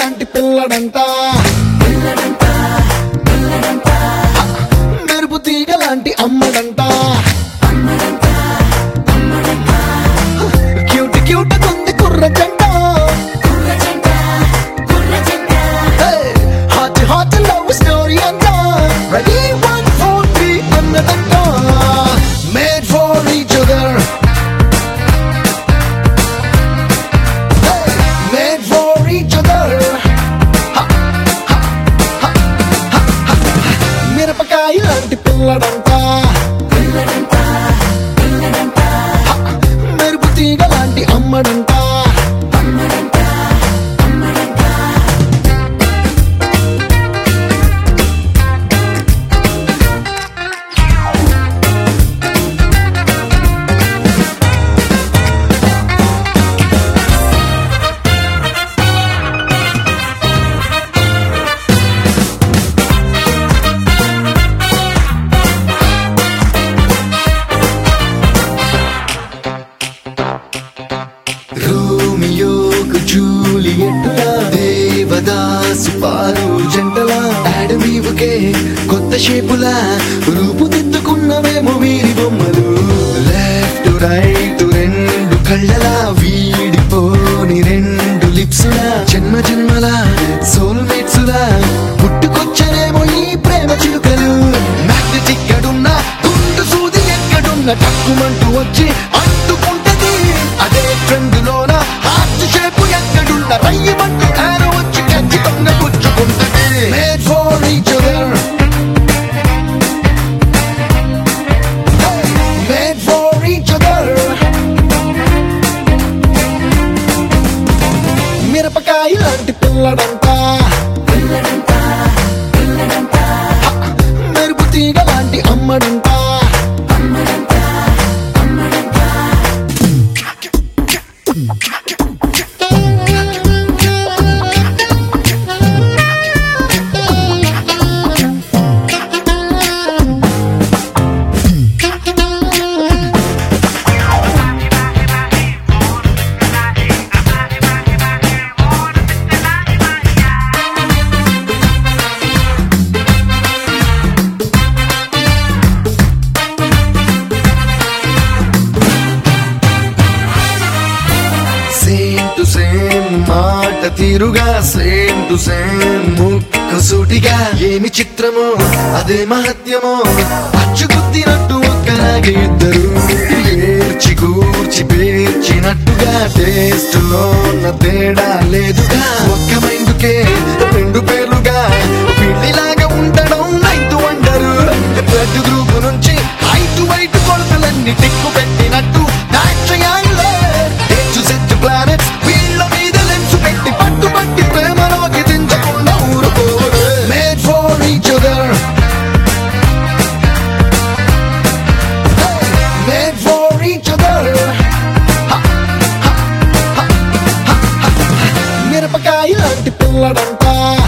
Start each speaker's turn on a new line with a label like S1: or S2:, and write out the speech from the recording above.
S1: లాంటి పిల్లడంట మెరుపు తీగ లాంటి అమ్మడంట క్యూట్ క్యూట్ కొంది కుర్ర జంట హాట్ హాట్ లవ్ స్టోరీ అంట రెడీ వన్ ఫోర్ త్రీ అన్నదంట made for each other made for each other. మిరపకాయ లాంటి పిల్లడంట మెరుపు తీగ లాంటి అమ్మడంట రోమియోకు జూలియట్టులా దేవదాసు పాలు జంటలా అడవివుకే కొత్త షేపులా రూపుదిద్దుకున్నవేమో వీరి బొమ్మలు లెఫ్ట్ రైట్ రెండు కళ్ళలా వీడిపోని రెండు లిప్సులా జన్మ జన్మల సోల్మేట్సులా పుట్టుకొచ్చనేమో ఈ ప్రేమ చిలుకలు మ్యాగ్నెటిక్ గడున్న గుండు సూది ఎక్కడున్న టక్కుమంటూ వచ్చి అంటుకుంటది అదే ట్రెండ్ లోన హార్ట్ షేప్ ఎక్కడున్న రయ్యమంటూ ఆరో వచ్చి ఖచ్చితంగా పుచ్చుకుంటది made for each other made for each other మిరపకాయ లాంటి పిల్లడంట మెరుపు తీగ లాంటి అమ్మడంట సేమ్ టు సేమ్ మాట తీరుగా సేమ్ టు సేమ్ ముక్కు సూటిగా ఏమి చిత్రమో అదే మహత్యమో అచ్చుకుత్తినట్టు ఒక్కలాగే ఇద్దరు ఏర్చి కూర్చి పేర్చినట్టుగా టేస్ట్ లో ఉన్న తేడా లేదుగా ఒక్క మైందుకే రెండు పేర్లుగా పిల్లిలాగా ఉండడం నైట్ వండరు బ్లడ్ గ్రూప్ నుంచి హైట్ వైట్ కొలతలన్నీ టిక్కు పెట్టినట్టు నాట్రయాలే హెచ్చు సెచ్చు ప్లానెట్స్ వీళ్ళ మీద లెన్స్ పెట్టి పట్టుబట్టి ప్రేమలోకి దించకుండా ఊరుకోరు made for each other made for each other మిరపకాయ లాంటి పిల్లడంట